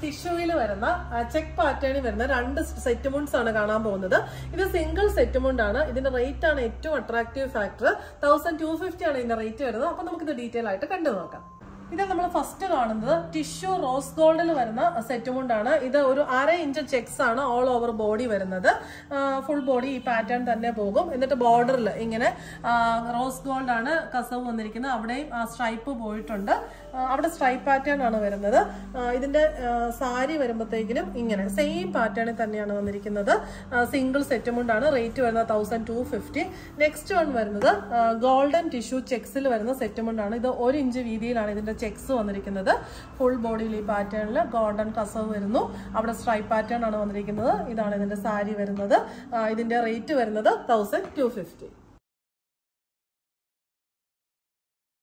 ടിഷ്യൂവിൽ വരുന്ന ചെക്ക് പാറ്റേണിൽ വരുന്ന രണ്ട് സെറ്റ് മുണ്ട്സ് ആണ് കാണാൻ പോകുന്നത് ഇത് സിംഗിൾ സെറ്റ് മുണ്ട് ആണ് ഇതിന്റെ റേറ്റ് ആണ് ഏറ്റവും attractive factor thousand two fifty ആണ് ഇതിന്റെ റേറ്റ് വരുന്നത് അപ്പൊ നമുക്കിത് ഡീറ്റെയിൽ ആയിട്ട് കണ്ടു നോക്കാം ഇത് നമ്മൾ ഫസ്റ്റ് കാണുന്നത് ടിഷ്യൂ റോസ് ഗോൾഡിൽ വരുന്ന സെറ്റ് മുണ്ടാണ് ഇത് ഒരു അര ഇഞ്ച് ചെക്സ് ആണ് ഓൾ ഓവർ ബോഡി വരുന്നത് ഫുൾ ബോഡി ഈ പാറ്റേൺ തന്നെ പോകും എന്നിട്ട് ബോർഡറിൽ ഇങ്ങനെ റോസ് ഗോൾഡ് ആണ് കസവ് വന്നിരിക്കുന്നത് അവിടെയും ആ സ്ട്രൈപ്പ് പോയിട്ടുണ്ട് ആ, അവിടെ സ്ട്രൈപ്പ് പാറ്റേൺ ആണ് വരുന്നത് ആ, ഇതിന്റെ സാരി വരുമ്പോഴത്തേക്കിനും ഇങ്ങനെ സെയിം പാറ്റേണിൽ തന്നെയാണ് വന്നിരിക്കുന്നത് സിംഗിൾ സെറ്റ് മുണ്ടാണ് റേറ്റ് വരുന്നത് thousand two fifty next one വരുന്നത് ഗോൾഡൻ ടിഷ്യൂ ചെക്സിൽ വരുന്ന സെറ്റ് മുണ്ടാണ് ഇത് ഒരു ഇഞ്ച് വീതിയിലാണ് ഇതിന്റെ ചെക്സ് വന്നിരിക്കുന്നത് ഫുൾ ബോഡിയിൽ ഈ പാറ്റേണിൽ ഗോൾഡൻ കസവ് വരുന്നു അവിടെ സ്ട്രൈപ്പ് പാറ്റേൺ ആണ് വന്നിരിക്കുന്നത് ഇതാണ് ഇതിന്റെ സാരി വരുന്നത് ആ, ഇതിന്റെ റേറ്റ് വരുന്നത് തൗസൻഡ് ടു ഫിഫ്റ്റി